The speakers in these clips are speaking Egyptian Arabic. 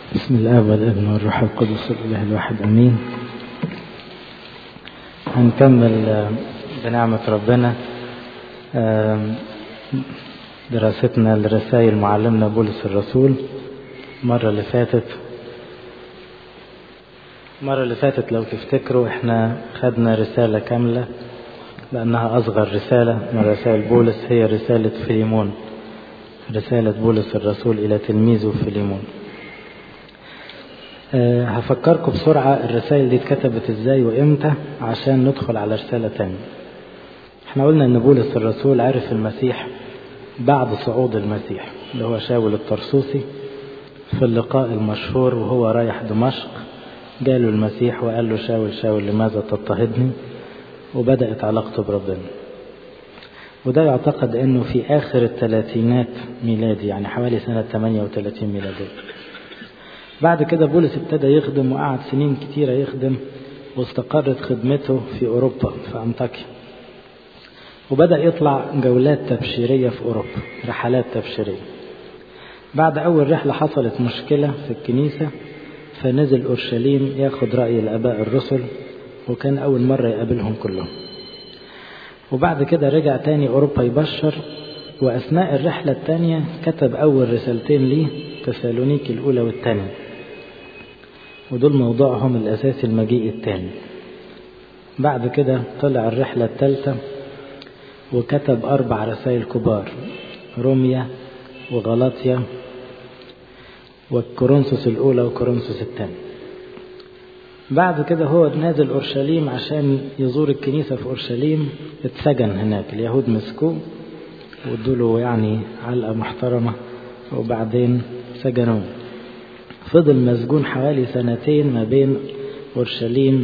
بسم الله والابن والروح القدس الاله الواحد امين هنكمل بنعمة ربنا دراستنا لرسائل معلمنا بولس الرسول المرة اللي فاتت المرة اللي فاتت لو تفتكروا احنا خدنا رسالة كاملة لأنها أصغر رسالة من رسائل بولس هي رسالة فيليمون رسالة بولس الرسول إلى تلميذه فيليمون أه هفكركم بسرعة الرسائل دي اتكتبت ازاي وامتى عشان ندخل على رسالة تانية احنا قلنا ان بولس الرسول عرف المسيح بعد صعود المسيح اللي هو شاول الطرسوسي في اللقاء المشهور وهو رايح دمشق جاله المسيح وقال له شاول شاول لماذا تضطهدني وبدأت علاقته بربنا وده يعتقد انه في اخر الثلاثينات ميلادي يعني حوالي سنة 38 ميلادية بعد كده بولس ابتدى يخدم وقعد سنين كتيرة يخدم واستقرت خدمته في أوروبا في أنطاكيا وبدأ يطلع جولات تبشيرية في أوروبا رحلات تبشيرية بعد أول رحلة حصلت مشكلة في الكنيسة فنزل أورشليم ياخد رأي الآباء الرسل وكان أول مرة يقابلهم كلهم وبعد كده رجع تاني أوروبا يبشر وأثناء الرحلة التانية كتب أول رسالتين ليه تسالونيكي الأولى والثانية ودول موضوعهم الأساسي المجيء الثاني بعد كده طلع الرحلة الثالثة وكتب أربع رسائل كبار روميا وغلاطيا والكورنثوس الأولى وكورنثوس الثانية بعد كده هو نازل أورشليم عشان يزور الكنيسة في أورشليم اتسجن هناك اليهود مسكوه وادوله يعني علقة محترمة وبعدين سجنوه فضل مسجون حوالي سنتين ما بين أورشليم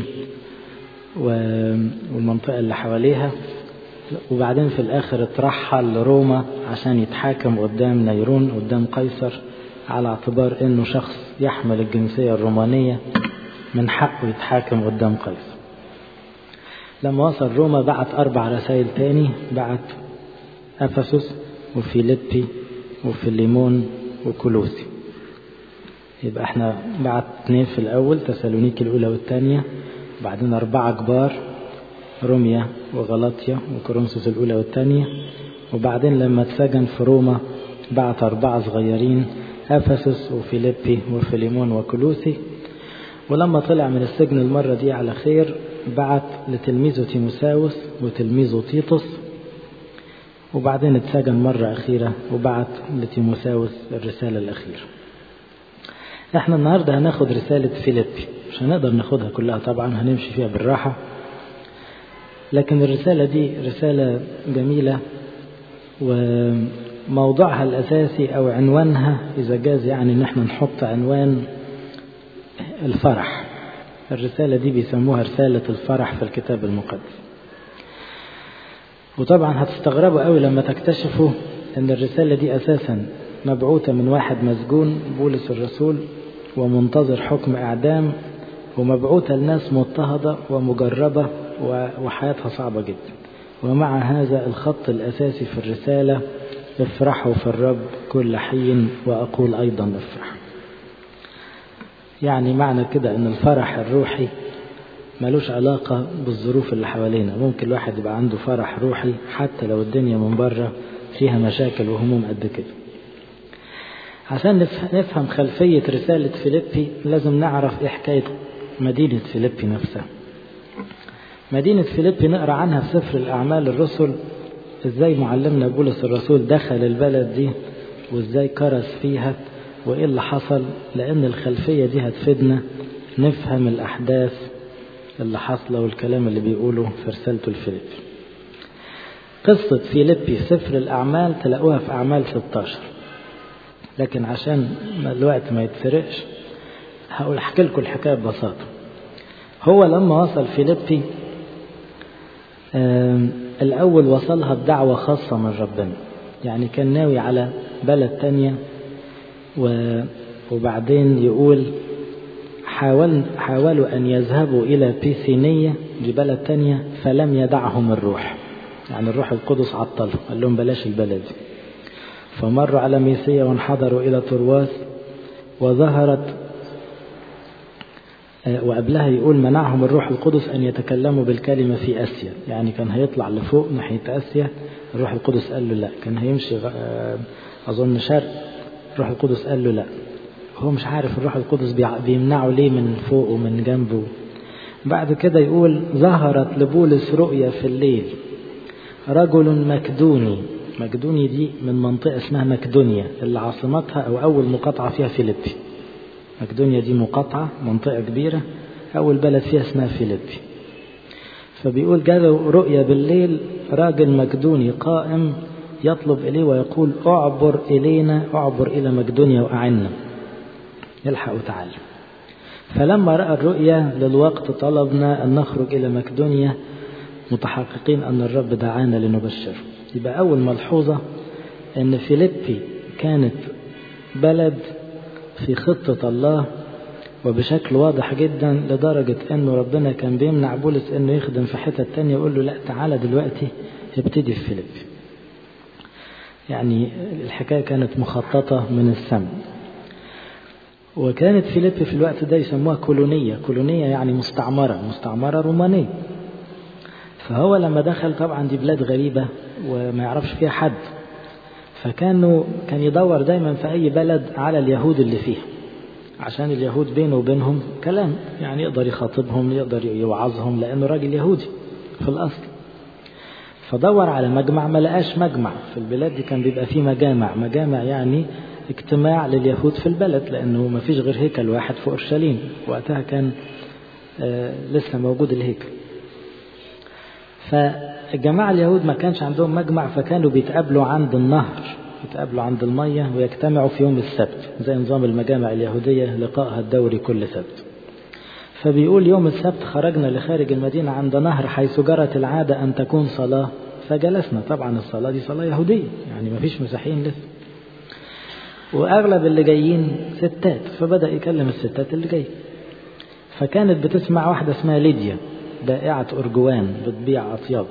والمنطقة اللي حواليها وبعدين في الآخر اترحل لروما عشان يتحاكم قدام نيرون قدام قيصر على اعتبار انه شخص يحمل الجنسية الرومانية من حقه يتحاكم قدام قيصر لما وصل روما بعت أربع رسائل تاني بعت أفسس وفيليبي وفيليمون وكولوسي يبقى احنا بعت اثنين في الأول تسالونيكي الأولى والثانية وبعدين أربعة كبار روميا وغلاطيا وكورنثوس الأولى والثانية وبعدين لما اتسجن في روما بعت أربعة صغيرين أفسس وفيليبي وفيليمون وكولوسي ولما طلع من السجن المرة دي على خير بعت لتلميذه تيموساوس وتلميذه تيتوس وبعدين اتسجن مرة أخيرة وبعت لتيموساوس الرسالة الأخيرة احنا النهاردة هناخد رسالة فيليبي مش هنقدر ناخدها كلها طبعا هنمشي فيها بالراحة لكن الرسالة دي رسالة جميلة وموضوعها الأساسي أو عنوانها إذا جاز يعني إن احنا نحط عنوان الفرح الرسالة دي بيسموها رسالة الفرح في الكتاب المقدس وطبعا هتستغربوا قوي لما تكتشفوا ان الرسالة دي اساسا مبعوثة من واحد مسجون بولس الرسول ومنتظر حكم اعدام ومبعوثة لناس مضطهدة ومجربة وحياتها صعبة جدا ومع هذا الخط الاساسي في الرسالة افرحوا في الرب كل حين واقول ايضا افرحوا يعني معنى كده ان الفرح الروحي ملوش علاقة بالظروف اللي حوالينا ممكن الواحد يبقى عنده فرح روحي حتى لو الدنيا من بره فيها مشاكل وهموم قد كده عشان نفهم خلفية رسالة فيليبي لازم نعرف ايه حكاية مدينة فيليبي نفسها مدينة فيليبي نقرأ عنها في سفر الأعمال الرسل ازاي معلمنا بولس الرسول دخل البلد دي وازاي كرس فيها وايه اللي حصل لان الخلفية دي هتفيدنا نفهم الأحداث اللي حاصله والكلام اللي بيقوله في رسالته الفيليبي قصة فيليبي في سفر الأعمال تلاقوها في أعمال 16 لكن عشان الوقت ما يتسرقش هقول أحكي لكم الحكاية ببساطة هو لما وصل فيليبي الأول وصلها بدعوة خاصة من ربنا يعني كان ناوي على بلد تانية وبعدين يقول حاول حاولوا أن يذهبوا إلى بيثينية دي بلد تانية فلم يدعهم الروح يعني الروح القدس عطلهم قال لهم بلاش البلد فمروا على ميسية وانحدروا إلى ترواس وظهرت وقبلها يقول منعهم الروح القدس أن يتكلموا بالكلمة في آسيا يعني كان هيطلع لفوق ناحية آسيا الروح القدس قال له لا كان هيمشي أظن شرق الروح القدس قال له لا هو مش عارف الروح القدس بيمنعه ليه من فوق ومن جنبه بعد كده يقول ظهرت لبولس رؤيا في الليل رجل مكدوني مكدوني دي من منطقة اسمها مكدونيا اللي عاصمتها أو أول مقاطعة فيها فيليبي مكدونيا دي مقاطعة منطقة كبيرة أول بلد فيها اسمها فيليبي فبيقول جاله رؤيا بالليل راجل مكدوني قائم يطلب إليه ويقول أعبر إلينا أعبر إلى مكدونيا وأعنا يلحق وتعالى فلما رأى الرؤيا للوقت طلبنا أن نخرج إلى مكدونيا متحققين أن الرب دعانا لنبشره يبقى أول ملحوظة أن فيليبي كانت بلد في خطة الله وبشكل واضح جدا لدرجة أنه ربنا كان بيمنع بولس أنه يخدم في حتة تانية يقول له لا تعالى دلوقتي ابتدي في فيليبي يعني الحكاية كانت مخططة من السماء وكانت فيليبي في الوقت ده يسموها كولونية كولونية يعني مستعمرة مستعمرة رومانية فهو لما دخل طبعا دي بلاد غريبة وما يعرفش فيها حد فكانوا كان يدور دايما في أي بلد على اليهود اللي فيها عشان اليهود بينه وبينهم كلام يعني يقدر يخاطبهم يقدر يوعظهم لأنه راجل يهودي في الأصل فدور على مجمع ما لقاش مجمع في البلاد دي كان بيبقى فيه مجامع مجامع يعني اجتماع لليهود في البلد لأنه ما فيش غير هيكل واحد في أورشليم وقتها كان آه لسه موجود الهيكل فالجماعة اليهود ما كانش عندهم مجمع فكانوا بيتقابلوا عند النهر يتقابلوا عند المية ويجتمعوا في يوم السبت زي نظام المجامع اليهودية لقائها الدوري كل سبت فبيقول يوم السبت خرجنا لخارج المدينة عند نهر حيث جرت العادة أن تكون صلاة فجلسنا طبعا الصلاة دي صلاة يهودية يعني ما فيش مسيحيين لسه وأغلب اللي جايين ستات فبدأ يكلم الستات اللي جاي فكانت بتسمع واحدة اسمها ليديا بائعة أرجوان بتبيع أطياب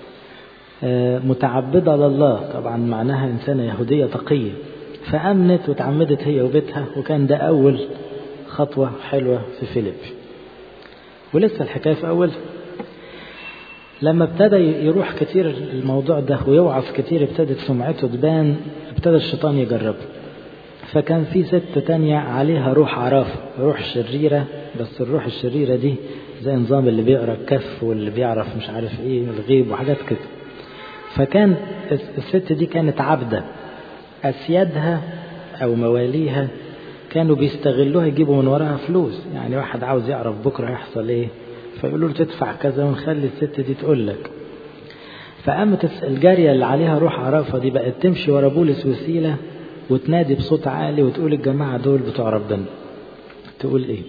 متعبدة لله طبعا معناها إنسانة يهودية تقية فأمنت وتعمدت هي وبيتها وكان ده أول خطوة حلوة في فيليب ولسه الحكاية في أول لما ابتدى يروح كتير الموضوع ده ويوعظ كتير ابتدت سمعته تبان ابتدى الشيطان يجربه فكان في ست تانية عليها روح عرافة روح شريرة بس الروح الشريرة دي زي نظام اللي بيقرا الكف واللي بيعرف مش عارف ايه الغيب وحاجات كده فكان الست دي كانت عبدة أسيادها أو مواليها كانوا بيستغلوها يجيبوا من وراها فلوس يعني واحد عاوز يعرف بكرة هيحصل ايه فيقولوا له تدفع كذا ونخلي الست دي تقول لك فقامت الجارية اللي عليها روح عرافة دي بقت تمشي ورا بولس وسيلة وتنادي بصوت عالي وتقول الجماعة دول بتوع ربنا تقول ايه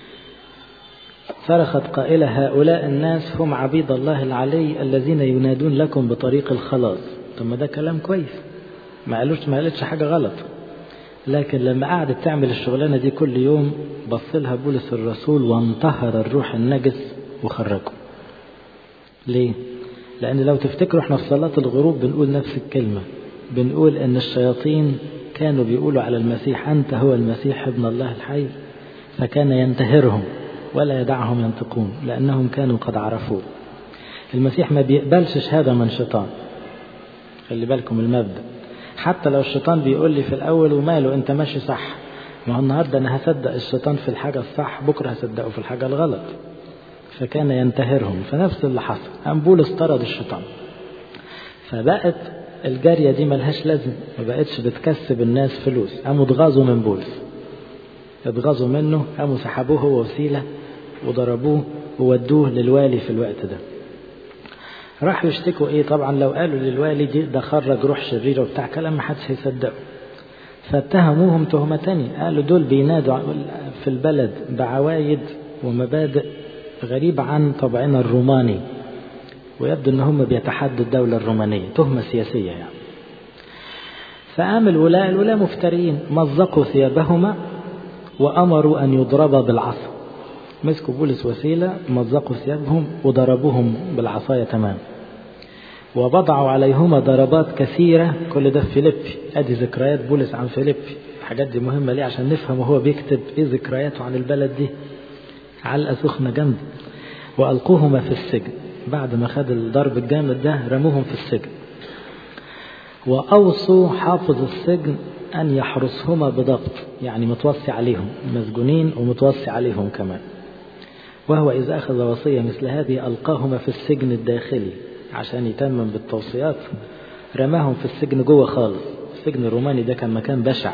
صرخت قائلة هؤلاء الناس هم عبيد الله العلي الذين ينادون لكم بطريق الخلاص طب ما ده كلام كويس ما قالوش ما قالتش حاجة غلط لكن لما قعدت تعمل الشغلانة دي كل يوم بص لها بولس الرسول وانتهر الروح النجس وخرجه ليه؟ لأن لو تفتكروا احنا في صلاة الغروب بنقول نفس الكلمة بنقول ان الشياطين كانوا بيقولوا على المسيح أنت هو المسيح ابن الله الحي فكان ينتهرهم ولا يدعهم ينطقون لأنهم كانوا قد عرفوه المسيح ما بيقبلش شهادة من شيطان خلي بالكم المبدأ حتى لو الشيطان بيقول لي في الأول وماله أنت ماشي صح ما هو النهاردة أنا هصدق الشيطان في الحاجة الصح بكرة هصدقه في الحاجة الغلط فكان ينتهرهم فنفس اللي حصل قام بولس طرد الشيطان فبقت الجارية دي ملهاش لازم ما بقتش بتكسب الناس فلوس قاموا اتغاظوا من بولس اتغاظوا منه قاموا سحبوه هو وسيلة وضربوه وودوه للوالي في الوقت ده راحوا يشتكوا ايه طبعا لو قالوا للوالي دي ده خرج روح شريرة وبتاع كلام ما حدش هيصدقه فاتهموهم تهمة تانية قالوا دول بينادوا في البلد بعوايد ومبادئ غريبة عن طبعنا الروماني ويبدو ان هم بيتحدوا الدولة الرومانية تهمة سياسية يعني فقام الولاء الولاء مفترين مزقوا ثيابهما وأمروا أن يضربا بالعصا مسكوا بولس وسيلة مزقوا ثيابهم وضربوهم بالعصاية تمام ووضعوا عليهما ضربات كثيرة كل ده في فيليبي ادي ذكريات بولس عن فيليبي الحاجات دي مهمة ليه عشان نفهم وهو بيكتب ايه ذكرياته عن البلد دي علقة سخنة جنبه وألقوهما في السجن بعد ما خد الضرب الجامد ده رموهم في السجن وأوصوا حافظ السجن أن يحرسهما بضبط يعني متوصي عليهم مسجونين ومتوصي عليهم كمان وهو إذا أخذ وصية مثل هذه ألقاهما في السجن الداخلي عشان يتمم بالتوصيات رماهم في السجن جوه خالص السجن الروماني ده كان مكان بشع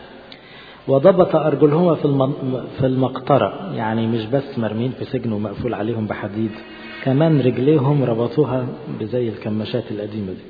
وضبط أرجلهما في في المقطرة يعني مش بس مرمين في سجن ومقفول عليهم بحديد كمان رجليهم ربطوها بزي الكماشات القديمة دي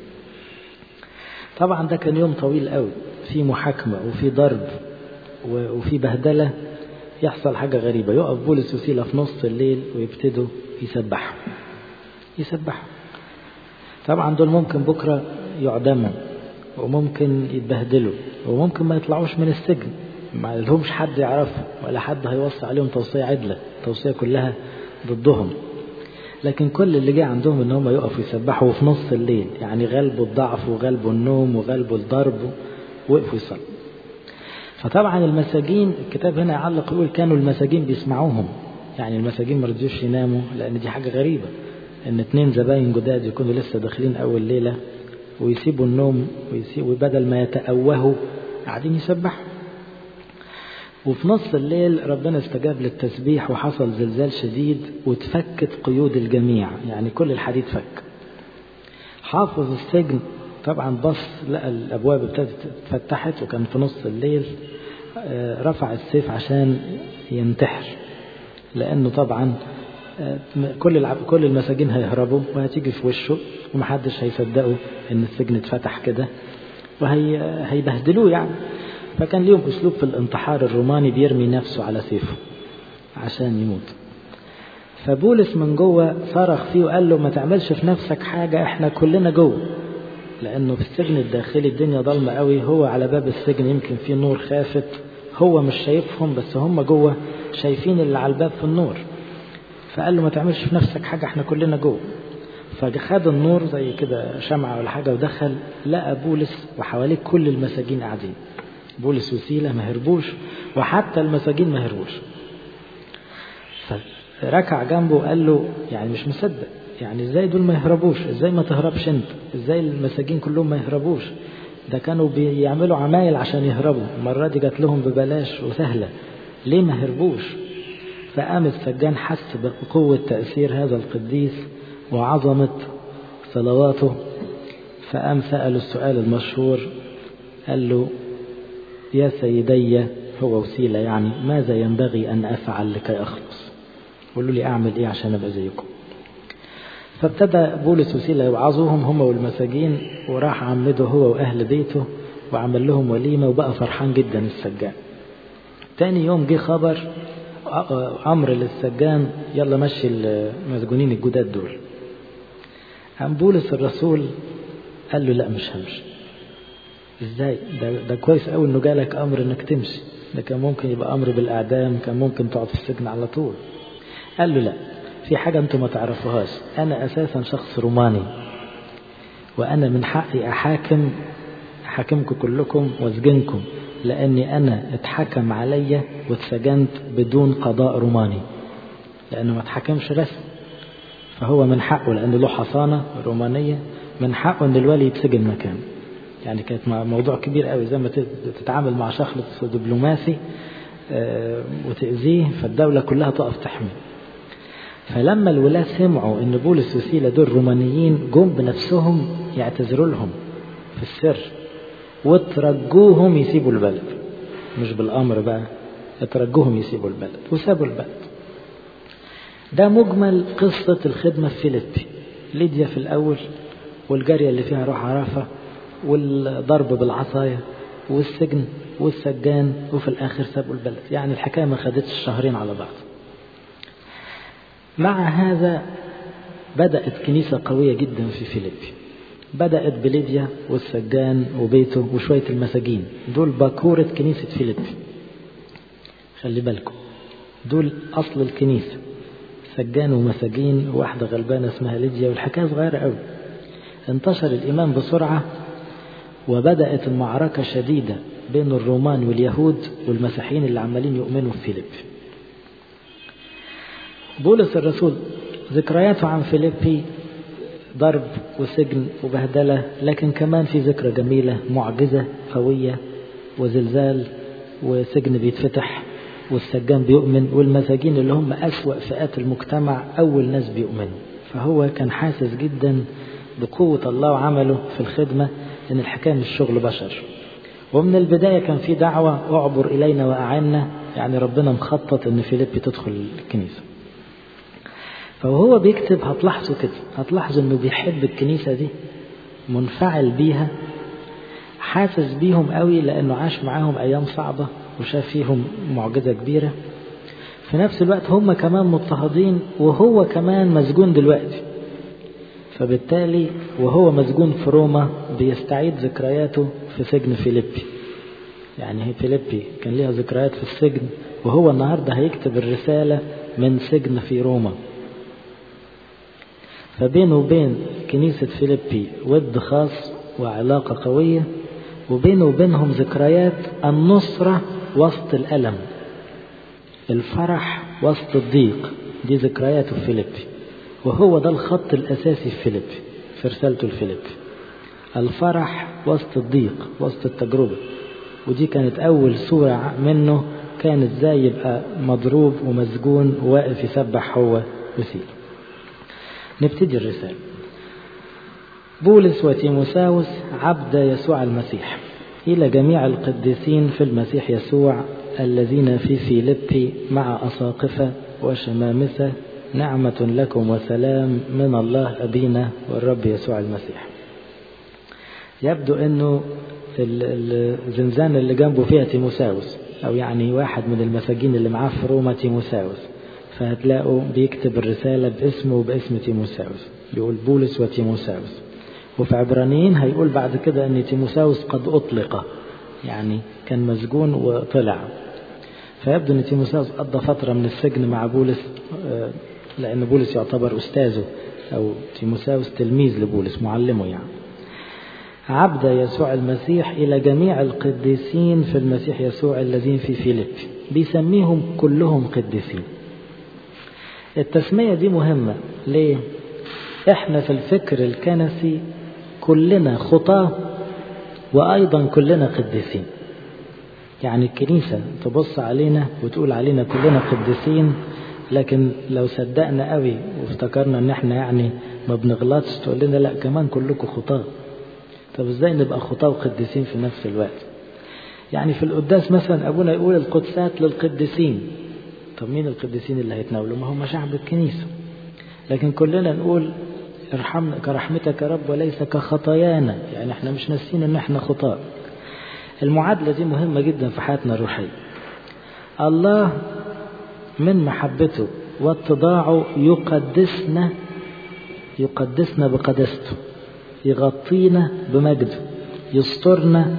طبعا ده كان يوم طويل قوي في محاكمة وفي ضرب وفي بهدلة يحصل حاجة غريبة يقف بولس وسيلة في نص الليل ويبتدوا يسبحوا يسبحوا طبعا دول ممكن بكرة يعدموا وممكن يتبهدلوا وممكن ما يطلعوش من السجن ما لهمش حد يعرفه ولا حد هيوصي عليهم توصية عدلة توصية كلها ضدهم لكن كل اللي جه عندهم ان هم يقفوا يسبحوا في نص الليل يعني غلبوا الضعف وغلبوا النوم وغلبوا الضرب وقفوا يصلوا فطبعا المساجين الكتاب هنا يعلق يقول كانوا المساجين بيسمعوهم يعني المساجين ما رضيوش يناموا لان دي حاجه غريبه ان اتنين زباين جداد يكونوا لسه داخلين اول ليله ويسيبوا النوم ويسيبوا بدل ما يتأوهوا قاعدين يسبحوا وفي نص الليل ربنا استجاب للتسبيح وحصل زلزال شديد واتفكت قيود الجميع يعني كل الحديد فك حافظ السجن طبعا بص لقى الابواب ابتدت اتفتحت وكان في نص الليل رفع السيف عشان ينتحر لانه طبعا كل كل المساجين هيهربوا وهتيجي في وشه ومحدش هيصدقوا ان السجن اتفتح كده وهيبهدلوه يعني فكان ليهم اسلوب في الانتحار الروماني بيرمي نفسه على سيفه عشان يموت فبولس من جوه صرخ فيه وقال له ما تعملش في نفسك حاجة احنا كلنا جوه لانه في السجن الداخلي الدنيا ضلمة قوي هو على باب السجن يمكن في نور خافت هو مش شايفهم بس هم جوه شايفين اللي على الباب في النور فقال له ما تعملش في نفسك حاجة احنا كلنا جوه فخد النور زي كده شمعة ولا حاجة ودخل لقى بولس وحواليه كل المساجين قاعدين بولس وسيلة ما هربوش وحتى المساجين ما هربوش فركع جنبه وقال له يعني مش مصدق يعني ازاي دول ما يهربوش ازاي ما تهربش انت ازاي المساجين كلهم ما يهربوش ده كانوا بيعملوا عمايل عشان يهربوا المرة دي جات لهم ببلاش وسهلة ليه ما هربوش فقام السجان حس بقوة تأثير هذا القديس وعظمة صلواته فقام سأله السؤال المشهور قال له يا سيدي هو وسيلة يعني ماذا ينبغي أن أفعل لكي أخلص قولوا لي أعمل إيه عشان أبقى زيكم فابتدى بولس وسيلة يوعظوهم هم والمساجين وراح عمده هو وأهل بيته وعمل لهم وليمة وبقى فرحان جدا السجان تاني يوم جه خبر أمر للسجان يلا مشي المسجونين الجداد دول قام بولس الرسول قال له لا مش همشي ازاي ده, ده كويس قوي انه جالك امر انك تمشي ده كان ممكن يبقى امر بالاعدام كان ممكن تقعد في السجن على طول قال له لا في حاجة انتم ما تعرفوهاش انا اساسا شخص روماني وانا من حقي احاكم احاكمكم كلكم واسجنكم لاني انا اتحكم عليا واتسجنت بدون قضاء روماني لانه ما اتحكمش رسم فهو من حقه لانه له حصانة رومانية من حقه ان الولي يتسجن مكانه يعني كانت موضوع كبير قوي زي ما تتعامل مع شخص دبلوماسي وتأذيه فالدولة كلها تقف تحمي فلما الولاة سمعوا ان بولس وسيلة دول رومانيين جم بنفسهم يعتذروا لهم في السر وترجوهم يسيبوا البلد مش بالامر بقى ترجوهم يسيبوا البلد وسابوا البلد ده مجمل قصة الخدمة في فيليبي ليديا في الأول والجارية اللي فيها روح عرافة والضرب بالعصاية والسجن والسجان وفي الآخر سابوا البلد يعني الحكاية ما خدتش شهرين على بعض مع هذا بدأت كنيسة قوية جدا في فيليبي بدأت بليديا والسجان وبيته وشوية المساجين دول باكورة كنيسة فيليبي خلي بالكم دول أصل الكنيسة سجان ومساجين وواحدة غلبانة اسمها ليديا والحكاية صغيرة قوي انتشر الإيمان بسرعة وبدأت المعركة شديدة بين الرومان واليهود والمسيحيين اللي عمالين يؤمنوا في فيليب بولس الرسول ذكرياته عن فيليبي ضرب وسجن وبهدلة لكن كمان في ذكرى جميلة معجزة قوية وزلزال وسجن بيتفتح والسجان بيؤمن والمساجين اللي هم أسوأ فئات المجتمع أول ناس بيؤمنوا فهو كان حاسس جدا بقوة الله وعمله في الخدمة إن الحكاية مش شغل بشر ومن البداية كان في دعوة اعبر إلينا وأعنا يعني ربنا مخطط إن فيليبي تدخل الكنيسة فوهو بيكتب هتلاحظوا كده هتلاحظوا إنه بيحب الكنيسة دي منفعل بيها حاسس بيهم قوي لأنه عاش معاهم أيام صعبة وشاف فيهم معجزة كبيرة في نفس الوقت هم كمان مضطهدين وهو كمان مسجون دلوقتي فبالتالي وهو مسجون في روما بيستعيد ذكرياته في سجن فيليبي يعني هي فيليبي كان ليها ذكريات في السجن وهو النهارده هيكتب الرسالة من سجن في روما فبينه وبين كنيسة فيليبي ود خاص وعلاقة قوية وبينه وبينهم ذكريات النصرة وسط الألم الفرح وسط الضيق دي ذكرياته في فيليبي وهو ده الخط الأساسي في فيليبي في رسالته لفيليبي الفرح وسط الضيق وسط التجربة ودي كانت أول سورة منه كان ازاي يبقى مضروب ومسجون وواقف يسبح هو وسيله نبتدي الرسالة بولس وتيموساوس عبد يسوع المسيح إلى جميع القديسين في المسيح يسوع الذين في فيلبي مع أساقفة وشمامسة نعمة لكم وسلام من الله أبينا والرب يسوع المسيح يبدو أنه الزنزانة اللي جنبه فيها تيموساوس أو يعني واحد من المساجين اللي معاه في روما تيموساوس فهتلاقوا بيكتب الرسالة باسمه وباسم تيموساوس يقول بولس وتيموساوس وفي عبرانيين هيقول بعد كده أن تيموساوس قد أطلق يعني كان مسجون وطلع فيبدو أن تيموساوس قضى فترة من السجن مع بولس لأن بولس يعتبر أستاذه أو تيموساوس تلميذ لبولس معلمه يعني عبد يسوع المسيح إلى جميع القديسين في المسيح يسوع الذين في فيليب بيسميهم كلهم قديسين التسمية دي مهمة ليه؟ احنا في الفكر الكنسي كلنا خطاة وأيضا كلنا قديسين يعني الكنيسة تبص علينا وتقول علينا كلنا قديسين لكن لو صدقنا قوي وافتكرنا ان احنا يعني ما بنغلطش تقول لنا لا كمان كلكم خطاة طب ازاي نبقى خطاة وقديسين في نفس الوقت يعني في القداس مثلا ابونا يقول القدسات للقديسين طب مين القديسين اللي هيتناولوا ما هم شعب الكنيسة لكن كلنا نقول ارحمنا كرحمتك يا رب وليس كخطايانا يعني احنا مش ناسين ان احنا خطاء المعادلة دي مهمة جدا في حياتنا الروحية الله من محبته واتضاعه يقدسنا يقدسنا بقدسته يغطينا بمجده يسترنا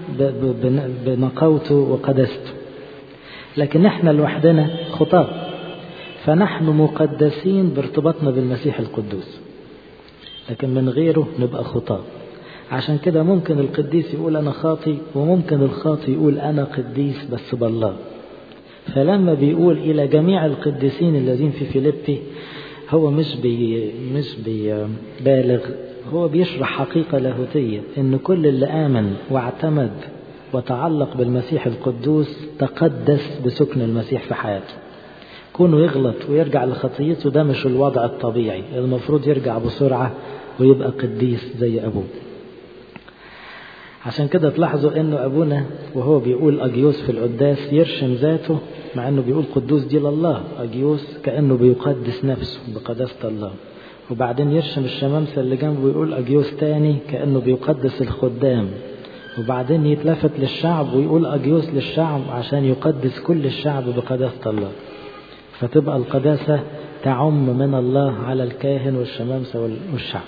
بنقاوته وقدسته لكن احنا لوحدنا خطاة فنحن مقدسين بارتباطنا بالمسيح القدوس لكن من غيره نبقى خطاة عشان كده ممكن القديس يقول أنا خاطي وممكن الخاطي يقول أنا قديس بس بالله فلما بيقول إلى جميع القديسين الذين في فيليبي هو مش بي مش بيبالغ هو بيشرح حقيقة لاهوتية إن كل اللي آمن واعتمد وتعلق بالمسيح القدوس تقدس بسكن المسيح في حياته كونه يغلط ويرجع لخطيته ده مش الوضع الطبيعي المفروض يرجع بسرعة ويبقى قديس زي أبوه عشان كده تلاحظوا انه ابونا وهو بيقول اجيوس في القداس يرشم ذاته مع انه بيقول قدوس دي لله اجيوس كانه بيقدس نفسه بقداسه الله وبعدين يرشم الشمامسه اللي جنبه ويقول اجيوس تاني كانه بيقدس الخدام وبعدين يتلفت للشعب ويقول اجيوس للشعب عشان يقدس كل الشعب بقداسه الله فتبقى القداسه تعم من الله على الكاهن والشمامسه والشعب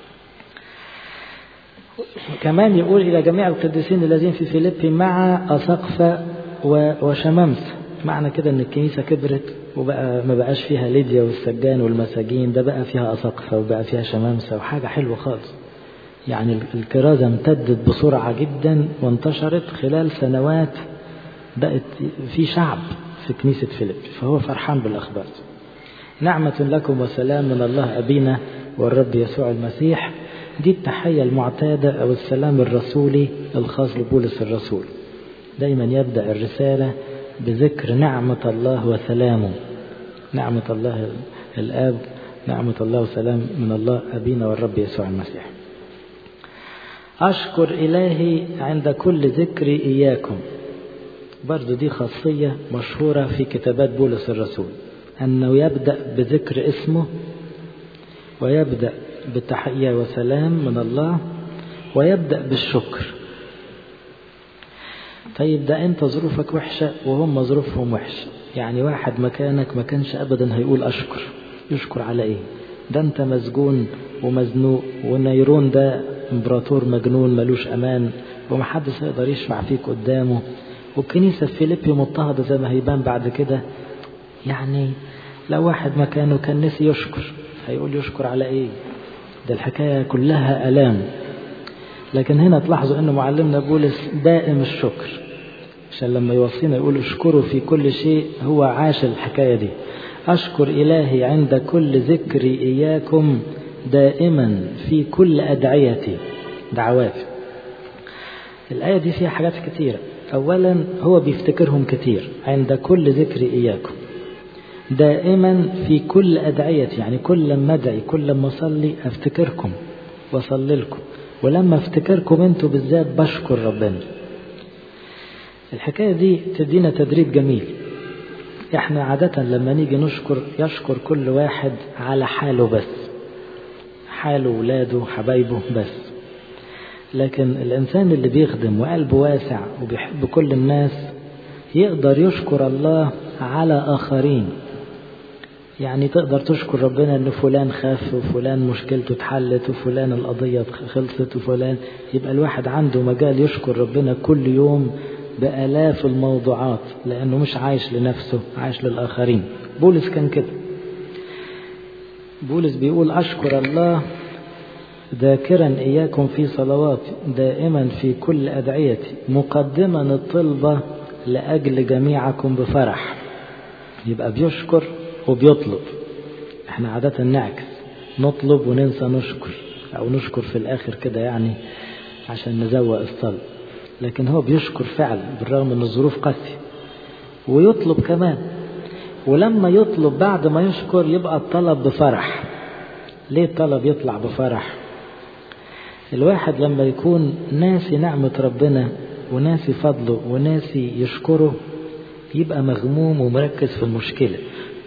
كمان يقول إلى جميع القديسين الذين في فيليبي مع أسقفة وشمامسة معنى كده ان الكنيسة كبرت وبقى ما بقاش فيها ليديا والسجان والمساجين ده بقى فيها أسقفة وبقى فيها شمامسة وحاجة حلوة خالص يعني الكرازة امتدت بسرعة جدا وانتشرت خلال سنوات بقت في شعب في كنيسة فيليب فهو فرحان بالأخبار نعمة لكم وسلام من الله أبينا والرب يسوع المسيح دي التحية المعتادة أو السلام الرسولي الخاص لبولس الرسول دايما يبدأ الرسالة بذكر نعمة الله وسلامه نعمة الله الآب نعمة الله وسلام من الله أبينا والرب يسوع المسيح أشكر إلهي عند كل ذكر إياكم برضو دي خاصية مشهورة في كتابات بولس الرسول أنه يبدأ بذكر اسمه ويبدأ بتحية وسلام من الله ويبدأ بالشكر طيب ده أنت ظروفك وحشة وهم ظروفهم وحشة يعني واحد مكانك ما كانش أبدا هيقول أشكر يشكر على إيه ده أنت مسجون ومزنوق ونيرون ده امبراطور مجنون ملوش أمان ومحدش هيقدر يشفع فيك قدامه والكنيسة في فيليبي مضطهدة زي ما هيبان بعد كده يعني لو واحد مكانه كان نسي يشكر هيقول يشكر على ايه ده الحكاية كلها ألام لكن هنا تلاحظوا أن معلمنا بولس دائم الشكر عشان لما يوصينا يقول اشكروا في كل شيء هو عاش الحكاية دي أشكر إلهي عند كل ذكر إياكم دائما في كل أدعيتي دعواتي الآية دي فيها حاجات كتيرة أولا هو بيفتكرهم كتير عند كل ذكر إياكم دائما في كل أدعيتي يعني كل لما أدعي كل لما أصلي أفتكركم وأصلي لكم ولما أفتكركم أنتوا بالذات بشكر ربنا الحكاية دي تدينا تدريب جميل احنا عادة لما نيجي نشكر يشكر كل واحد على حاله بس حاله ولاده حبايبه بس لكن الإنسان اللي بيخدم وقلبه واسع وبيحب كل الناس يقدر يشكر الله على آخرين يعني تقدر تشكر ربنا ان فلان خاف وفلان مشكلته اتحلت وفلان القضية خلصت وفلان يبقى الواحد عنده مجال يشكر ربنا كل يوم بآلاف الموضوعات لأنه مش عايش لنفسه عايش للآخرين بولس كان كده بولس بيقول أشكر الله ذاكرا إياكم في صلواتي دائما في كل أدعيتي مقدما الطلبة لأجل جميعكم بفرح يبقى بيشكر وبيطلب احنا عادة نعكس نطلب وننسى نشكر أو نشكر في الآخر كده يعني عشان نزوق الصلاة لكن هو بيشكر فعلا بالرغم ان الظروف قاسية ويطلب كمان ولما يطلب بعد ما يشكر يبقى الطلب بفرح ليه الطلب يطلع بفرح الواحد لما يكون ناسي نعمة ربنا وناسي فضله وناسي يشكره يبقى مغموم ومركز في المشكلة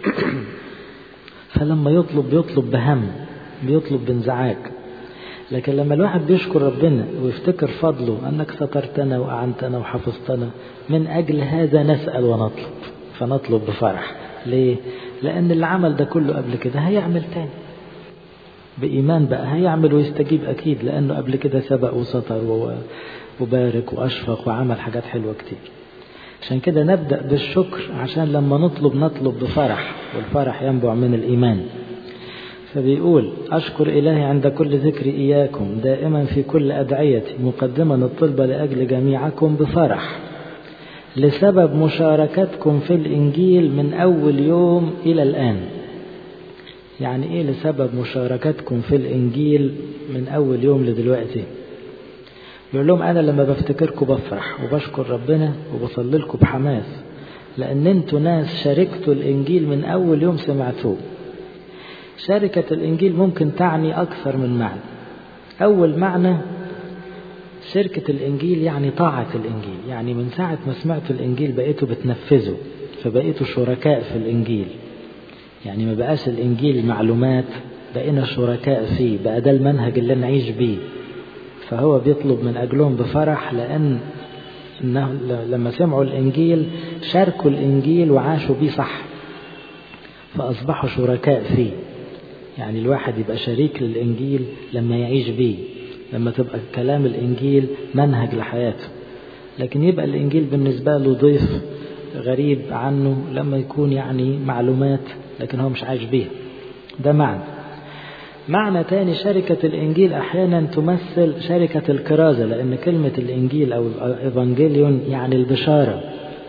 فلما يطلب بيطلب بهم بيطلب بانزعاج لكن لما الواحد بيشكر ربنا ويفتكر فضله أنك سترتنا وأعنتنا وحفظتنا من أجل هذا نسأل ونطلب فنطلب بفرح ليه؟ لأن اللي عمل ده كله قبل كده هيعمل تاني بإيمان بقى هيعمل ويستجيب أكيد لأنه قبل كده سبق وسطر وبارك وأشفق وعمل حاجات حلوة كتير عشان كده نبدأ بالشكر عشان لما نطلب نطلب بفرح والفرح ينبع من الإيمان فبيقول أشكر إلهي عند كل ذكر إياكم دائما في كل أدعيتي مقدما الطلبة لأجل جميعكم بفرح لسبب مشاركتكم في الإنجيل من أول يوم إلى الآن يعني إيه لسبب مشاركتكم في الإنجيل من أول يوم لدلوقتي بيقول لهم أنا لما بفتكركم بفرح وبشكر ربنا وبصلي لكم بحماس لأن أنتوا ناس شاركتوا الإنجيل من أول يوم سمعتوه شركة الإنجيل ممكن تعني أكثر من معنى أول معنى شركة الإنجيل يعني طاعة الإنجيل يعني من ساعة ما سمعتوا الإنجيل بقيتوا بتنفذوا فبقيتوا شركاء في الإنجيل يعني ما بقاش الإنجيل معلومات بقينا شركاء فيه بقى ده المنهج اللي نعيش بيه فهو بيطلب من أجلهم بفرح لأن إنه لما سمعوا الإنجيل شاركوا الإنجيل وعاشوا بيه صح فأصبحوا شركاء فيه يعني الواحد يبقى شريك للإنجيل لما يعيش بيه لما تبقى كلام الإنجيل منهج لحياته لكن يبقى الإنجيل بالنسبة له ضيف غريب عنه لما يكون يعني معلومات لكن هو مش عايش بيها ده معنى معنى تاني شركة الإنجيل أحيانا تمثل شركة الكرازة لأن كلمة الإنجيل أو الإيفانجيليون يعني البشارة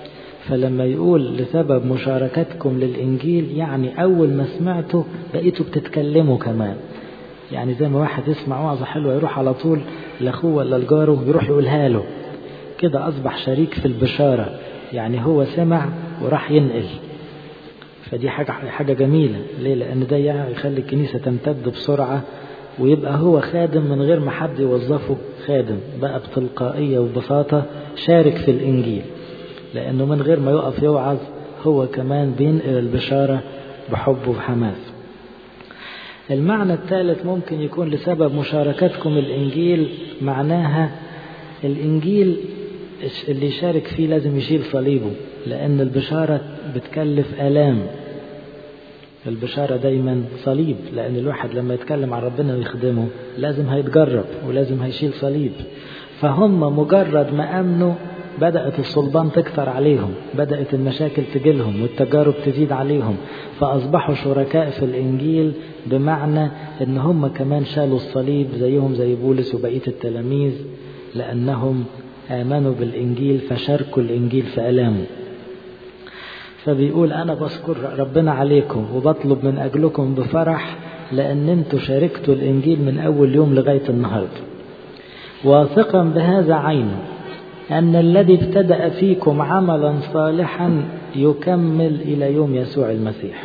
فلما يقول لسبب مشاركتكم للإنجيل يعني أول ما سمعته بقيتوا بتتكلموا كمان يعني زي ما واحد يسمع وعظة حلوة يروح على طول لأخوه ولا لجاره يروح يقولها له كده أصبح شريك في البشارة يعني هو سمع وراح ينقل فدي حاجة حاجة جميلة ليه؟ لأن ده يخلي الكنيسة تمتد بسرعة ويبقى هو خادم من غير ما حد يوظفه خادم بقى بتلقائية وببساطة شارك في الإنجيل لأنه من غير ما يقف يوعظ هو كمان بينقل البشارة بحب وبحماس المعنى الثالث ممكن يكون لسبب مشاركتكم الإنجيل معناها الإنجيل اللي يشارك فيه لازم يشيل صليبه لأن البشارة بتكلف آلام البشارة دايما صليب لأن الواحد لما يتكلم عن ربنا ويخدمه لازم هيتجرب ولازم هيشيل صليب فهم مجرد ما أمنوا بدأت الصلبان تكثر عليهم بدأت المشاكل تجيلهم والتجارب تزيد عليهم فأصبحوا شركاء في الإنجيل بمعنى أن هم كمان شالوا الصليب زيهم زي بولس وبقية التلاميذ لأنهم آمنوا بالإنجيل فشاركوا الإنجيل في ألامه فبيقول أنا بشكر ربنا عليكم وبطلب من أجلكم بفرح لأن أنتوا شاركتوا الإنجيل من أول يوم لغاية النهاردة واثقا بهذا عينه أن الذي ابتدأ فيكم عملا صالحا يكمل إلى يوم يسوع المسيح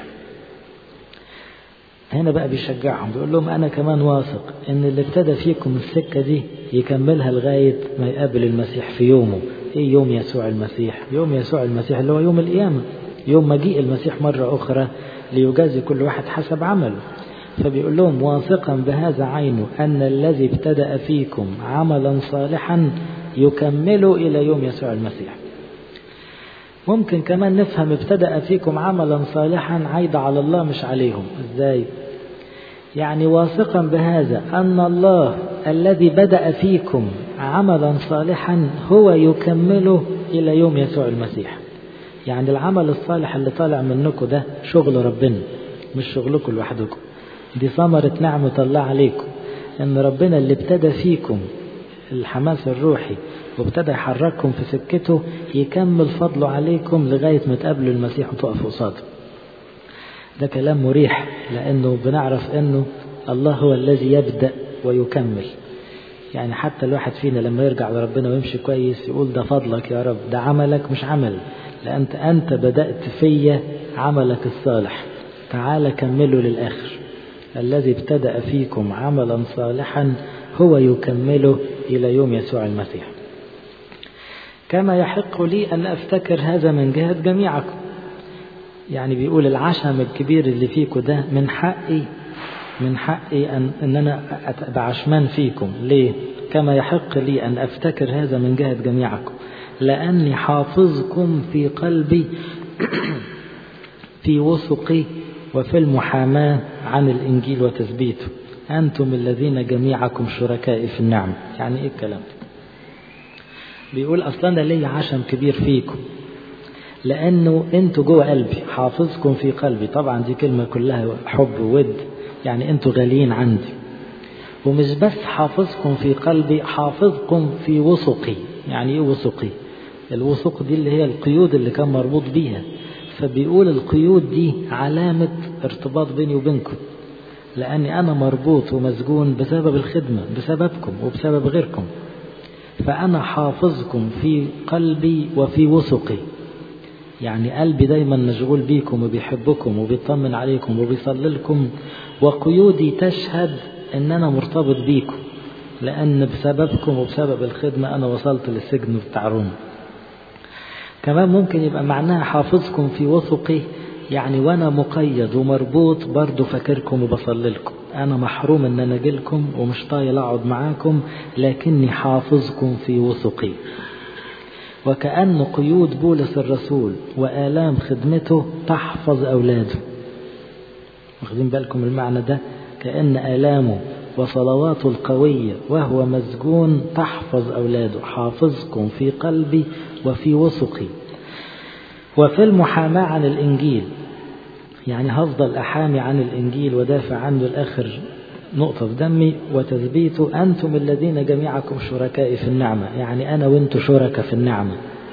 هنا بقى بيشجعهم بيقول لهم أنا كمان واثق إن اللي ابتدى فيكم السكة دي يكملها لغاية ما يقابل المسيح في يومه إيه يوم يسوع المسيح يوم يسوع المسيح اللي هو يوم القيامة يوم مجيء المسيح مرة أخرى ليجازي كل واحد حسب عمله فبيقول لهم واثقا بهذا عينه أن الذي ابتدأ فيكم عملا صالحا يكمله إلى يوم يسوع المسيح ممكن كمان نفهم ابتدأ فيكم عملا صالحا عايدة على الله مش عليهم ازاي يعني واثقا بهذا أن الله الذي بدأ فيكم عملا صالحا هو يكمله إلى يوم يسوع المسيح يعني العمل الصالح اللي طالع منكم ده شغل ربنا مش شغلكم لوحدكم دي ثمرة نعمة الله عليكم ان ربنا اللي ابتدى فيكم الحماس الروحي وابتدى يحرككم في سكته يكمل فضله عليكم لغاية ما تقابلوا المسيح وتقفوا قصاده ده كلام مريح لأنه بنعرف أنه الله هو الذي يبدأ ويكمل يعني حتى الواحد فينا لما يرجع لربنا ويمشي كويس يقول ده فضلك يا رب ده عملك مش عمل لأنت أنت بدأت فيا عملك الصالح تعال كمله للآخر الذي ابتدأ فيكم عملا صالحا هو يكمله إلى يوم يسوع المسيح كما يحق لي أن أفتكر هذا من جهة جميعكم يعني بيقول العشم الكبير اللي فيكم ده من حقي من حقي أن, أن أنا أبقى عشمان فيكم ليه كما يحق لي أن أفتكر هذا من جهة جميعكم لأني حافظكم في قلبي في وثقي وفي المحاماة عن الإنجيل وتثبيته أنتم الذين جميعكم شركائي في النعمة يعني إيه الكلام بيقول أصلا أنا ليا عشم كبير فيكم لأنه أنتوا جوه قلبي حافظكم في قلبي طبعا دي كلمة كلها حب وود يعني أنتوا غاليين عندي ومش بس حافظكم في قلبي حافظكم في وثقي يعني إيه وثقي الوثوق دي اللي هي القيود اللي كان مربوط بيها فبيقول القيود دي علامة ارتباط بيني وبينكم لأني أنا مربوط ومسجون بسبب الخدمة بسببكم وبسبب غيركم فأنا حافظكم في قلبي وفي وثقي يعني قلبي دايما مشغول بيكم وبيحبكم وبيطمن عليكم وبيصلي لكم وقيودي تشهد ان انا مرتبط بيكم لان بسببكم وبسبب الخدمة انا وصلت للسجن بتاع روما كمان ممكن يبقى معناها حافظكم في وثقي يعني وانا مقيد ومربوط برضه فاكركم وبصلي لكم انا محروم ان انا اجيلكم ومش طايل اقعد معاكم لكني حافظكم في وثقي وكأن قيود بولس الرسول وآلام خدمته تحفظ أولاده واخدين بالكم المعنى ده كأن آلامه وصلواته القوية وهو مسجون تحفظ أولاده حافظكم في قلبي وفي وثقي وفي المحاماة عن الإنجيل يعني هفضل أحامي عن الإنجيل ودافع عنه الآخر نقطة في دمي وتثبيته أنتم الذين جميعكم شركائي في النعمة يعني أنا وأنتم شركاء في النعمة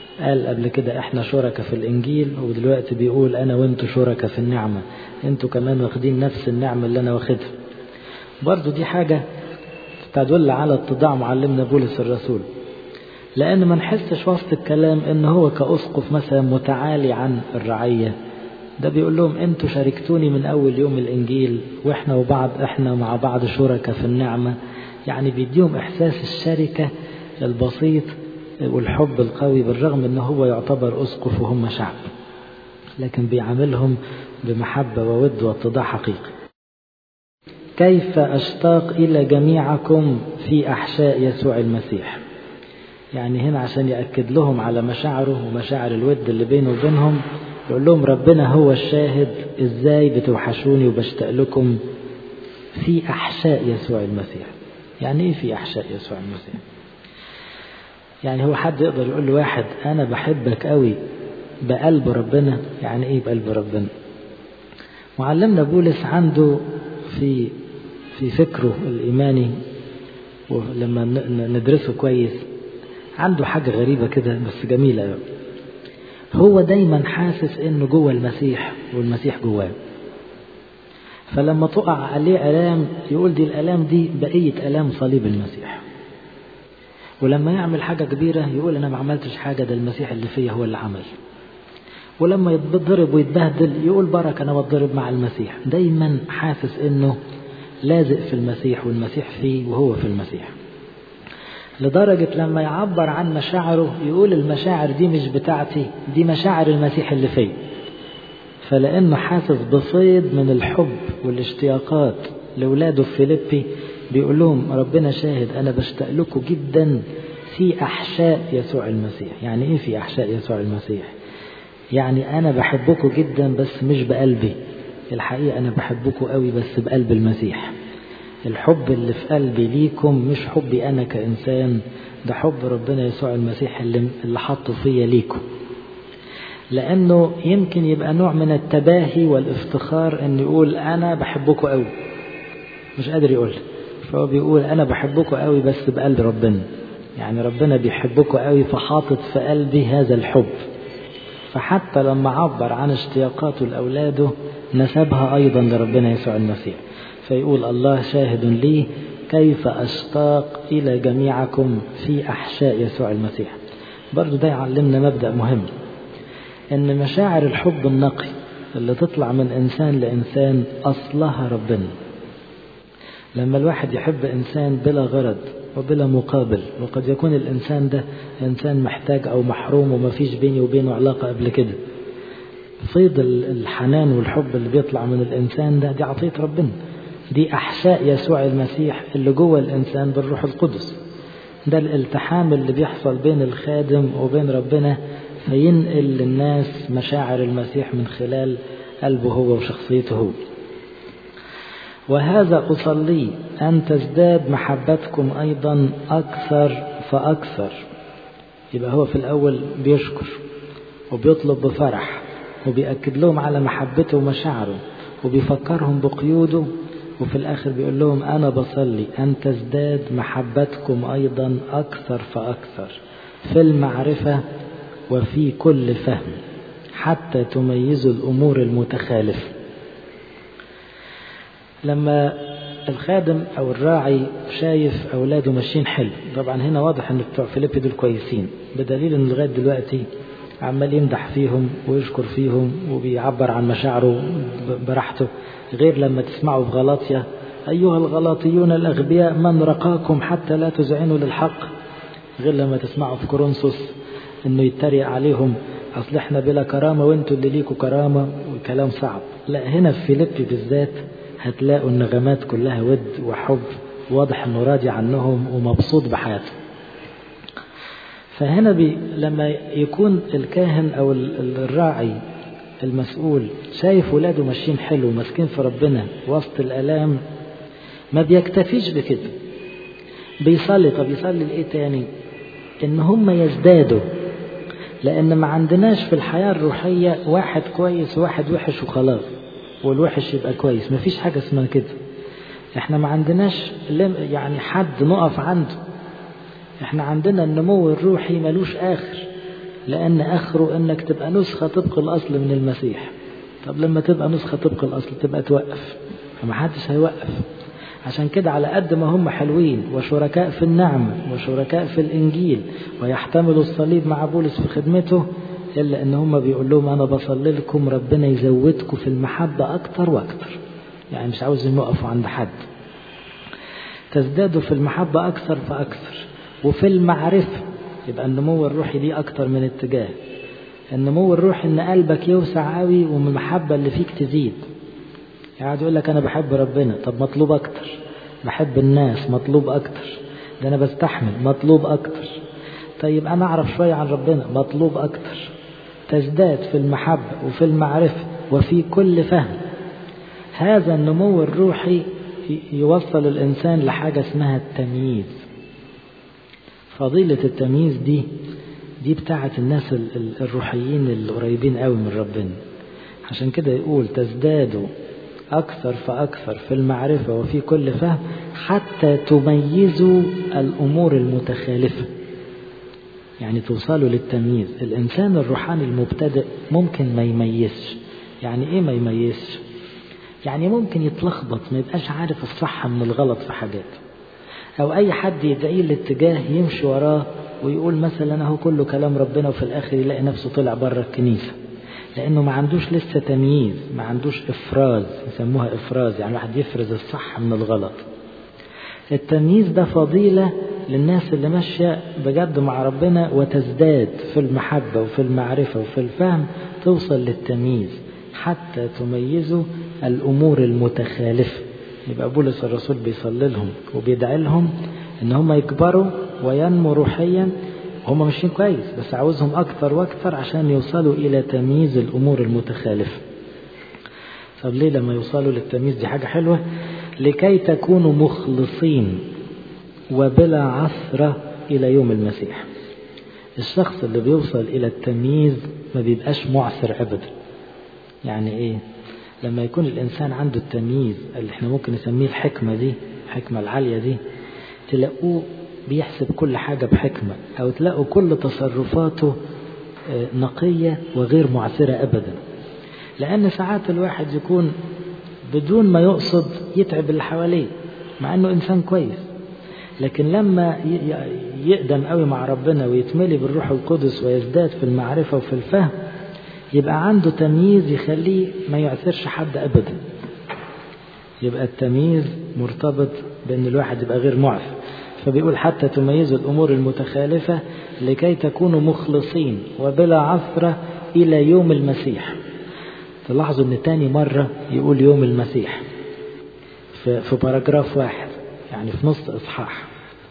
قال قبل كده احنا شركة في الانجيل ودلوقتي بيقول انا وانتوا شركة في النعمة انتوا كمان واخدين نفس النعمة اللي انا واخدها برضو دي حاجة تدل على اتضاع معلمنا بولس الرسول لان ما نحسش وسط الكلام ان هو كأسقف مثلا متعالي عن الرعية ده بيقول لهم انتوا شاركتوني من اول يوم الانجيل واحنا وبعض احنا مع بعض شركة في النعمة يعني بيديهم احساس الشركة البسيط والحب القوي بالرغم ان هو يعتبر اسقف وهم شعب لكن بيعاملهم بمحبة وود واتضاع حقيقي كيف اشتاق الى جميعكم في احشاء يسوع المسيح يعني هنا عشان يأكد لهم على مشاعره ومشاعر الود اللي بينه وبينهم يقول لهم ربنا هو الشاهد ازاي بتوحشوني وبشتاق لكم في احشاء يسوع المسيح يعني ايه في احشاء يسوع المسيح يعني هو حد يقدر يقول لواحد انا بحبك قوي بقلب ربنا يعني ايه بقلب ربنا معلمنا بولس عنده في في فكره الايماني ولما ندرسه كويس عنده حاجة غريبة كده بس جميلة قوي هو دايما حاسس انه جوه المسيح والمسيح جواه فلما تقع عليه الام يقول دي الالام دي بقيه الام صليب المسيح ولما يعمل حاجه كبيره يقول انا ما عملتش حاجه ده المسيح اللي فيا هو اللي عمل ولما يتضرب ويتبهدل يقول بركه انا بتضرب مع المسيح دايما حاسس انه لازق في المسيح والمسيح فيه وهو في المسيح لدرجة لما يعبر عن مشاعره يقول المشاعر دي مش بتاعتي دي مشاعر المسيح اللي فيه فلأنه حاسس بصيد من الحب والاشتياقات لأولاده في فيليبي بيقول لهم ربنا شاهد أنا بشتاق لكم جدا في أحشاء يسوع المسيح يعني إيه في أحشاء يسوع المسيح يعني أنا بحبكم جدا بس مش بقلبي الحقيقة أنا بحبكم قوي بس بقلب المسيح الحب اللي في قلبي ليكم مش حبي أنا كإنسان ده حب ربنا يسوع المسيح اللي, اللي حطه فيا ليكم لأنه يمكن يبقى نوع من التباهي والافتخار أن يقول أنا بحبكم قوي مش قادر يقول فهو بيقول أنا بحبكم قوي بس بقلب ربنا يعني ربنا بيحبكم قوي فحاطط في قلبي هذا الحب فحتى لما عبر عن اشتياقاته لأولاده نسبها أيضا لربنا يسوع المسيح فيقول الله شاهد لي كيف أشتاق إلى جميعكم في أحشاء يسوع المسيح برضو ده يعلمنا مبدأ مهم إن مشاعر الحب النقي اللي تطلع من إنسان لإنسان أصلها ربنا لما الواحد يحب إنسان بلا غرض وبلا مقابل وقد يكون الإنسان ده إنسان محتاج أو محروم وما فيش بيني وبينه علاقة قبل كده فيض الحنان والحب اللي بيطلع من الإنسان ده دي عطية ربنا دي أحشاء يسوع المسيح اللي جوه الإنسان بالروح القدس ده الالتحام اللي بيحصل بين الخادم وبين ربنا فينقل للناس مشاعر المسيح من خلال قلبه هو وشخصيته هو وهذا أصلي أن تزداد محبتكم أيضا أكثر فأكثر يبقى هو في الأول بيشكر وبيطلب بفرح وبيأكد لهم على محبته ومشاعره وبيفكرهم بقيوده وفي الآخر بيقول لهم أنا بصلي أن تزداد محبتكم أيضا أكثر فأكثر في المعرفة وفي كل فهم حتى تميزوا الأمور المتخالفة لما الخادم أو الراعي شايف أولاده ماشيين حلو طبعا هنا واضح أن بتوع فيليبي دول كويسين بدليل أن لغاية دلوقتي عمال يمدح فيهم ويشكر فيهم وبيعبر عن مشاعره براحته غير لما تسمعوا في غلاطيا أيها الغلاطيون الأغبياء من رقاكم حتى لا تزعنوا للحق غير لما تسمعوا في كورنثوس انه يتريق عليهم اصل احنا بلا كرامه وانتوا اللي ليكوا كرامه وكلام صعب لا هنا في فيليبي بالذات هتلاقوا النغمات كلها ود وحب واضح انه راضي عنهم ومبسوط بحياته فهنا بي لما يكون الكاهن او الراعي المسؤول شايف ولاده ماشيين حلو وماسكين في ربنا وسط الالام ما بيكتفيش بكده بيصلي طب يصلي لايه تاني ان هم يزدادوا لان ما عندناش في الحياه الروحيه واحد كويس وواحد وحش وخلاص والوحش يبقى كويس مفيش حاجه اسمها كده احنا ما عندناش يعني حد نقف عنده احنا عندنا النمو الروحي ملوش اخر لأن آخره أنك تبقى نسخة طبق الأصل من المسيح طب لما تبقى نسخة طبق الأصل تبقى توقف فمحدش هيوقف عشان كده على قد ما هم حلوين وشركاء في النعمة وشركاء في الإنجيل ويحتملوا الصليب مع بولس في خدمته إلا إن هم بيقول لهم أنا بصلي لكم ربنا يزودكم في المحبة أكتر وأكتر يعني مش عاوزين يقفوا عند حد تزدادوا في المحبة أكثر فأكثر وفي المعرفة يبقى النمو الروحي دي أكتر من اتجاه النمو الروحي إن قلبك يوسع قوي ومن المحبة اللي فيك تزيد قاعد يقول لك أنا بحب ربنا طب مطلوب أكتر بحب الناس مطلوب أكتر ده أنا بستحمل مطلوب أكتر طيب أنا أعرف شوية عن ربنا مطلوب أكتر تزداد في المحبة وفي المعرفة وفي كل فهم هذا النمو الروحي يوصل الإنسان لحاجة اسمها التمييز فضيلة التمييز دي دي بتاعت الناس الروحيين القريبين قوي من ربنا عشان كده يقول تزدادوا أكثر فأكثر في المعرفة وفي كل فهم حتى تميزوا الأمور المتخالفة يعني توصلوا للتمييز الإنسان الروحاني المبتدئ ممكن ما يميزش يعني إيه ما يميزش يعني ممكن يتلخبط ما يبقاش عارف الصح من الغلط في حاجات أو أي حد يدعيه الاتجاه يمشي وراه ويقول مثلا أهو كله كلام ربنا وفي الآخر يلاقي نفسه طلع بره الكنيسة لأنه ما عندوش لسه تمييز ما عندوش إفراز يسموها إفراز يعني واحد يفرز الصح من الغلط التمييز ده فضيلة للناس اللي ماشية بجد مع ربنا وتزداد في المحبة وفي المعرفة وفي الفهم توصل للتمييز حتى تميزوا الأمور المتخالفة يبقى بولس الرسول بيصلي لهم وبيدعي لهم ان هم يكبروا وينمو روحيا هم ماشيين كويس بس عاوزهم اكتر واكتر عشان يوصلوا الى تمييز الامور المتخالفه طب ليه لما يوصلوا للتمييز دي حاجه حلوه لكي تكونوا مخلصين وبلا عثره الى يوم المسيح الشخص اللي بيوصل الى التمييز ما بيبقاش معثر ابدا يعني ايه لما يكون الإنسان عنده التمييز اللي احنا ممكن نسميه الحكمة دي الحكمة العالية دي تلاقوه بيحسب كل حاجة بحكمة أو تلاقوا كل تصرفاته نقية وغير معثرة أبدا لأن ساعات الواحد يكون بدون ما يقصد يتعب اللي حواليه مع أنه إنسان كويس لكن لما يقدم قوي مع ربنا ويتملي بالروح القدس ويزداد في المعرفة وفي الفهم يبقى عنده تمييز يخليه ما يعثرش حد ابدا يبقى التمييز مرتبط بان الواحد يبقى غير معثر فبيقول حتى تميزوا الامور المتخالفه لكي تكونوا مخلصين وبلا عثره الى يوم المسيح تلاحظوا ان تاني مره يقول يوم المسيح في, في باراجراف واحد يعني في نص اصحاح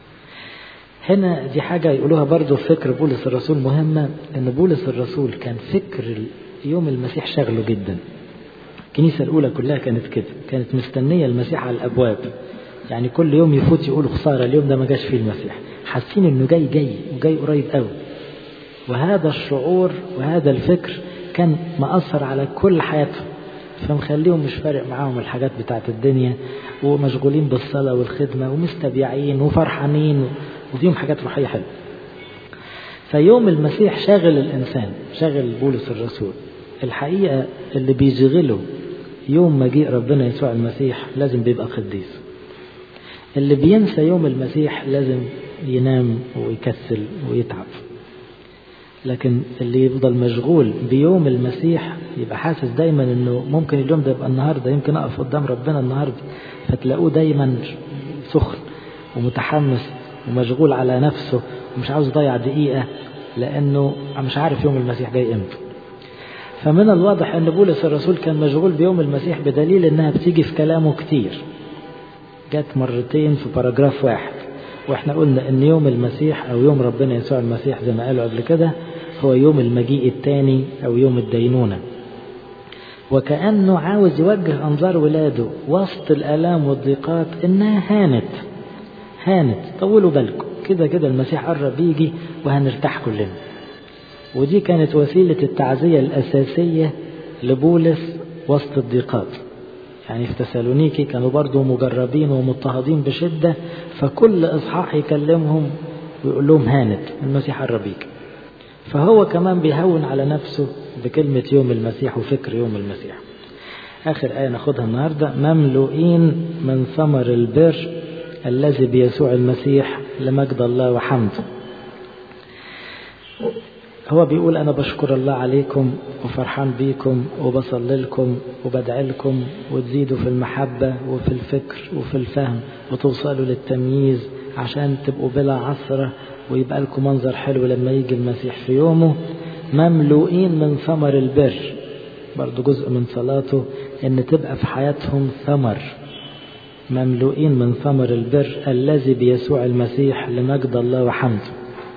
هنا دي حاجة يقولوها برضو في فكر بولس الرسول مهمة ان بولس الرسول كان فكر يوم المسيح شغله جدا الكنيسة الأولى كلها كانت كده كانت مستنية المسيح على الأبواب يعني كل يوم يفوت يقولوا خسارة اليوم ده ما جاش فيه المسيح حاسين انه جاي جاي وجاي قريب قوي وهذا الشعور وهذا الفكر كان مأثر على كل حياتهم فمخليهم مش فارق معاهم الحاجات بتاعت الدنيا ومشغولين بالصلاة والخدمة ومستبيعين وفرحانين وفيهم حاجات روحية حلوة فيوم المسيح شاغل الإنسان شاغل بولس الرسول الحقيقة اللي بيشغله يوم مجيء ربنا يسوع المسيح لازم بيبقى قديس اللي بينسى يوم المسيح لازم ينام ويكسل ويتعب لكن اللي يفضل مشغول بيوم المسيح يبقى حاسس دايما انه ممكن اليوم ده يبقى النهارده يمكن اقف قدام ربنا النهارده فتلاقوه دايما سخن ومتحمس ومشغول على نفسه ومش عاوز يضيع دقيقة لأنه مش عارف يوم المسيح جاي امتى فمن الواضح أن بولس الرسول كان مشغول بيوم المسيح بدليل أنها بتيجي في كلامه كتير جت مرتين في باراجراف واحد واحنا قلنا ان يوم المسيح او يوم ربنا يسوع المسيح زي ما قالوا قبل كده هو يوم المجيء الثاني او يوم الدينونه وكانه عاوز يوجه انظار ولاده وسط الالام والضيقات انها هانت هانت طولوا بالكم كده كده المسيح قرب يجي وهنرتاح كلنا ودي كانت وسيلة التعزية الأساسية لبولس وسط الضيقات يعني في تسالونيكي كانوا برضو مجربين ومضطهدين بشدة فكل إصحاح يكلمهم ويقول لهم هانت المسيح قرب يجي فهو كمان بيهون على نفسه بكلمة يوم المسيح وفكر يوم المسيح آخر آية ناخدها النهاردة مملوئين من ثمر البر الذي بيسوع المسيح لمجد الله وحمده هو بيقول أنا بشكر الله عليكم وفرحان بيكم وبصلي لكم وبدعي لكم وتزيدوا في المحبة وفي الفكر وفي الفهم وتوصلوا للتمييز عشان تبقوا بلا عثرة ويبقى لكم منظر حلو لما يجي المسيح في يومه مملوئين من ثمر البر برضو جزء من صلاته ان تبقى في حياتهم ثمر مملوئين من ثمر البر الذي بيسوع المسيح لمجد الله وحمده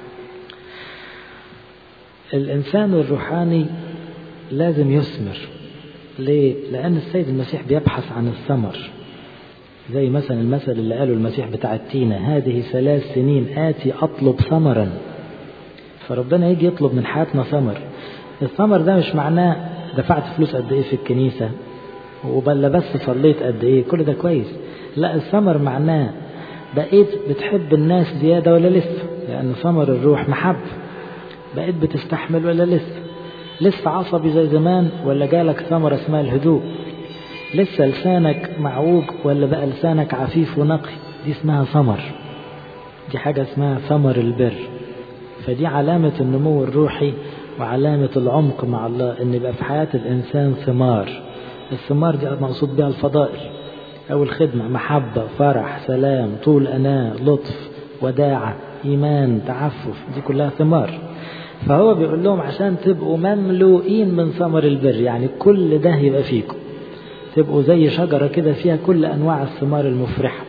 الإنسان الروحاني لازم يثمر ليه؟ لأن السيد المسيح بيبحث عن الثمر زي مثلا المثل اللي قاله المسيح بتاع التينة هذه ثلاث سنين آتي أطلب ثمرا فربنا يجي يطلب من حياتنا ثمر الثمر ده مش معناه دفعت فلوس قد ايه في الكنيسة وبلا بس صليت قد ايه كل ده كويس لا الثمر معناه بقيت بتحب الناس زيادة ولا لسه لأن ثمر الروح محب بقيت بتستحمل ولا لسه لسه عصبي زي زمان ولا جالك ثمرة اسمها الهدوء لسه لسانك معوج ولا بقى لسانك عفيف ونقي دي اسمها ثمر دي حاجة اسمها ثمر البر فدي علامة النمو الروحي وعلامة العمق مع الله ان يبقى في حياة الانسان ثمار الثمار دي مقصود بها الفضائل او الخدمة محبة فرح سلام طول اناة لطف وداعة ايمان تعفف دي كلها ثمار فهو بيقول لهم عشان تبقوا مملوئين من ثمر البر يعني كل ده يبقى فيكم تبقوا زي شجرة كده فيها كل أنواع الثمار المفرحة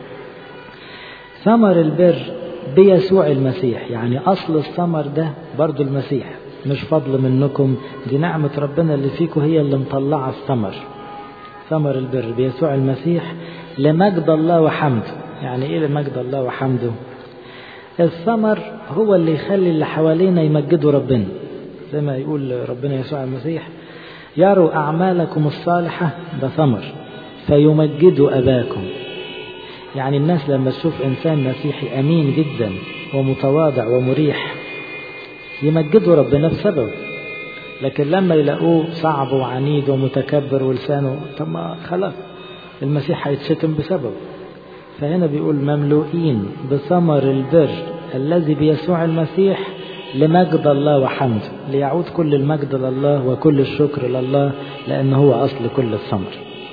ثمر البر بيسوع المسيح يعني أصل الثمر ده برضو المسيح مش فضل منكم دي نعمة ربنا اللي فيكم هي اللي مطلعة الثمر ثمر البر بيسوع المسيح لمجد الله وحمده يعني ايه لمجد الله وحمده الثمر هو اللي يخلي اللي حوالينا يمجدوا ربنا زي ما يقول ربنا يسوع المسيح يروا أعمالكم الصالحة ده ثمر فيمجدوا أباكم يعني الناس لما تشوف إنسان مسيحي أمين جدا ومتواضع ومريح يمجدوا ربنا بسببه لكن لما يلاقوه صعب وعنيد ومتكبر ولسانه طب ما خلاص المسيح هيتشتم بسببه فهنا بيقول مملوئين بثمر البر الذي بيسوع المسيح لمجد الله وحمده ليعود كل المجد لله وكل الشكر لله لأن هو أصل كل الثمر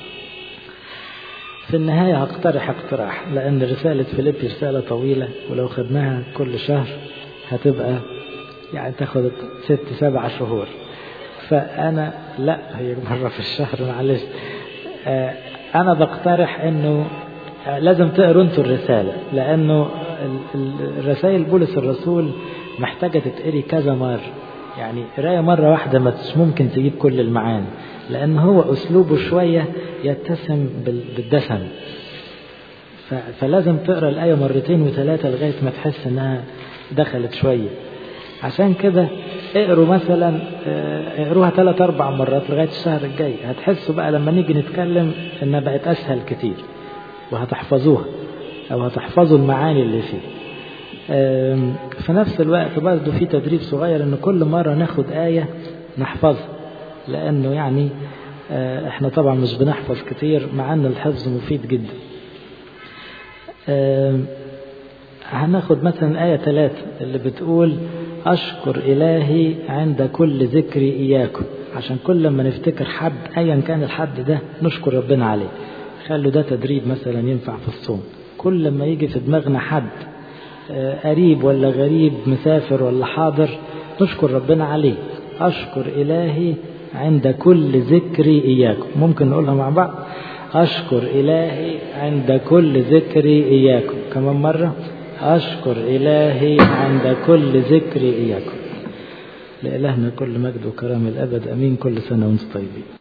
في النهاية هقترح اقتراح لأن رسالة فيليب رسالة طويلة ولو خدناها كل شهر هتبقى يعني تاخد ست سبع شهور فأنا لا هي مرة في الشهر معلش آه أنا بقترح إنه لازم تقروا انتوا الرسالة لأنه الرسائل بولس الرسول محتاجة تتقري كذا مرة يعني قراية مرة واحدة ما مش ممكن تجيب كل المعاني لأن هو أسلوبه شوية يتسم بالدسم فلازم تقرا الآية مرتين وثلاثة لغاية ما تحس إنها دخلت شوية عشان كده اقروا مثلا اقروها ثلاث أربع مرات لغاية الشهر الجاي هتحسوا بقى لما نيجي نتكلم إنها بقت أسهل كتير وهتحفظوها أو هتحفظوا المعاني اللي فيه في نفس الوقت برضه في تدريب صغير ان كل مرة ناخد آية نحفظها لأنه يعني احنا طبعا مش بنحفظ كتير مع ان الحفظ مفيد جدا هناخد مثلا آية ثلاثة اللي بتقول أشكر إلهي عند كل ذكري إياكم عشان كل ما نفتكر حد أيا كان الحد ده نشكر ربنا عليه خلوا ده تدريب مثلا ينفع في الصوم كل ما يجي في دماغنا حد قريب ولا غريب مسافر ولا حاضر نشكر ربنا عليه أشكر إلهي عند كل ذكري إياكم ممكن نقولها مع بعض أشكر إلهي عند كل ذكري إياكم كمان مرة أشكر إلهي عند كل ذكري إياكم لإلهنا كل مجد وكرم الأبد أمين كل سنة وأنتم طيبين